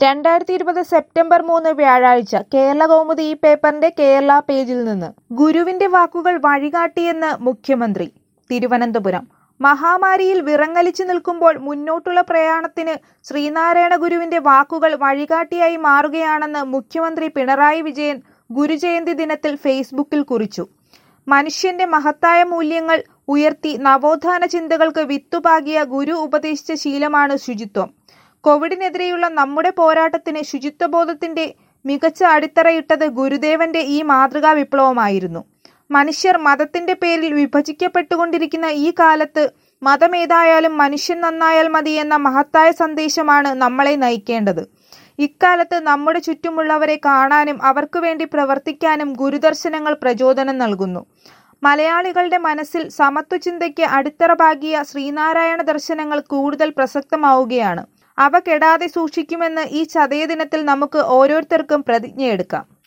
രണ്ടായിരത്തി ഇരുപത് സെപ്റ്റംബർ മൂന്ന് വ്യാഴാഴ്ച കേരള കൗമുദി ഈ പേപ്പറിന്റെ കേരള പേജിൽ നിന്ന് ഗുരുവിന്റെ വാക്കുകൾ വഴികാട്ടിയെന്ന് മുഖ്യമന്ത്രി തിരുവനന്തപുരം മഹാമാരിയിൽ വിറങ്ങലിച്ചു നിൽക്കുമ്പോൾ മുന്നോട്ടുള്ള പ്രയാണത്തിന് ശ്രീനാരായണ ഗുരുവിന്റെ വാക്കുകൾ വഴികാട്ടിയായി മാറുകയാണെന്ന് മുഖ്യമന്ത്രി പിണറായി വിജയൻ ഗുരുജയന്തി ദിനത്തിൽ ഫേസ്ബുക്കിൽ കുറിച്ചു മനുഷ്യന്റെ മഹത്തായ മൂല്യങ്ങൾ ഉയർത്തി നവോത്ഥാന ചിന്തകൾക്ക് വിത്തുപാകിയ ഗുരു ഉപദേശിച്ച ശീലമാണ് ശുചിത്വം കോവിഡിനെതിരെയുള്ള നമ്മുടെ പോരാട്ടത്തിന് ശുചിത്വബോധത്തിന്റെ മികച്ച അടിത്തറയിട്ടത് ഗുരുദേവന്റെ ഈ മാതൃകാ വിപ്ലവമായിരുന്നു മനുഷ്യർ മതത്തിന്റെ പേരിൽ വിഭജിക്കപ്പെട്ടുകൊണ്ടിരിക്കുന്ന ഈ കാലത്ത് മതമേതായാലും മനുഷ്യൻ നന്നായാൽ മതി എന്ന മഹത്തായ സന്ദേശമാണ് നമ്മളെ നയിക്കേണ്ടത് ഇക്കാലത്ത് നമ്മുടെ ചുറ്റുമുള്ളവരെ കാണാനും അവർക്ക് വേണ്ടി പ്രവർത്തിക്കാനും ഗുരുദർശനങ്ങൾ പ്രചോദനം നൽകുന്നു മലയാളികളുടെ മനസ്സിൽ സമത്വ ചിന്തയ്ക്ക് അടിത്തറ പാകിയ ശ്രീനാരായണ ദർശനങ്ങൾ കൂടുതൽ പ്രസക്തമാവുകയാണ് അവ കെടാതെ സൂക്ഷിക്കുമെന്ന് ഈ ചതയ ദിനത്തിൽ നമുക്ക് ഓരോരുത്തർക്കും പ്രതിജ്ഞയെടുക്കാം